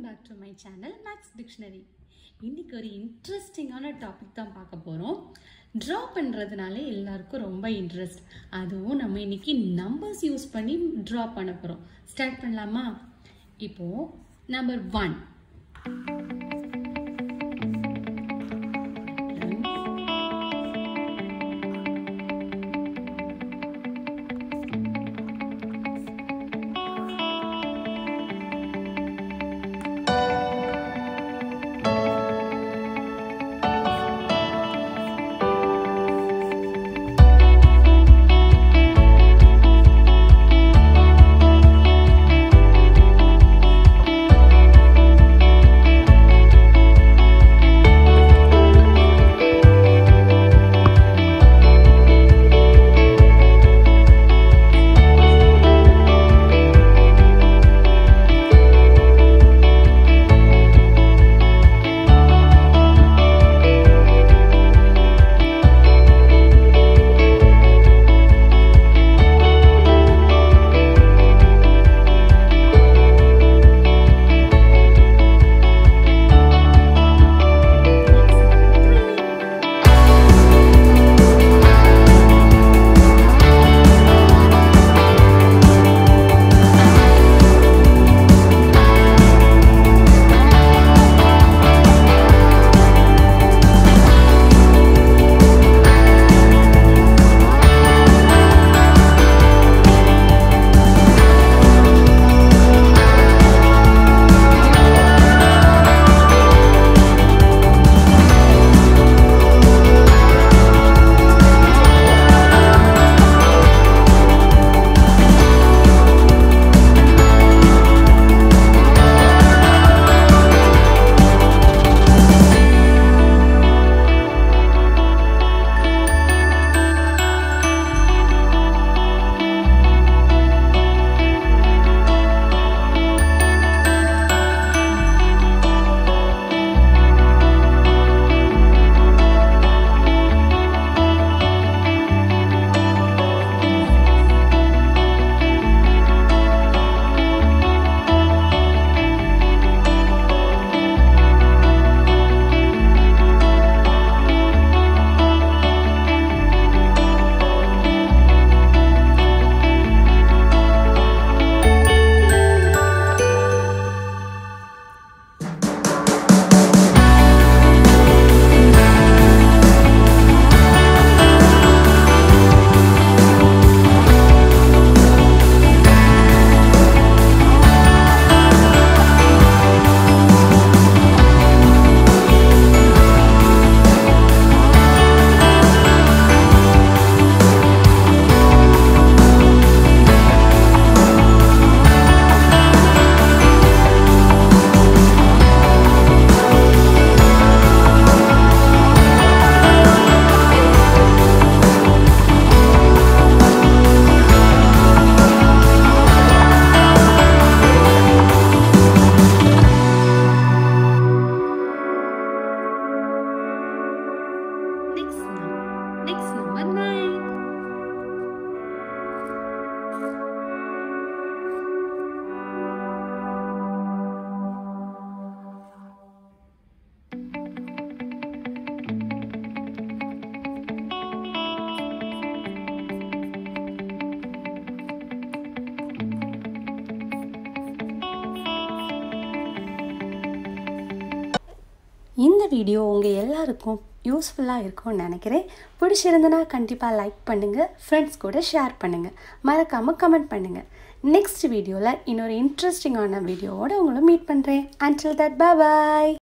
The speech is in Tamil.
Back to my channel Max Dictionary இன்னைக்கு ஒரு இன்ட்ரெஸ்டிங்கான டாபிக் தான் பார்க்க போகிறோம் ட்ரா பண்ணுறதுனால எல்லாருக்கும் ரொம்ப இன்ட்ரெஸ்ட் அதுவும் நம்ம இன்னைக்கு நம்பர்ஸ் யூஸ் பண்ணி ட்ரா பண்ண போகிறோம் ஸ்டார்ட் பண்ணலாமா இப்போது number one Next num- next number nine. இந்த வீடியோ உங்கள் எல்லாருக்கும் யூஸ்ஃபுல்லாக இருக்கும்னு நினைக்கிறேன் பிடிச்சிருந்தனா கண்டிப்பாக லைக் பண்ணுங்கள் ஃப்ரெண்ட்ஸ் கூட ஷேர் பண்ணுங்கள் மறக்காமல் கமெண்ட் பண்ணுங்கள் நெக்ஸ்ட் வீடியோவில் இன்னொரு இன்ட்ரெஸ்டிங்கான வீடியோவோட உங்களை மீட் பண்ணுறேன் அன்டில் தட் பாய்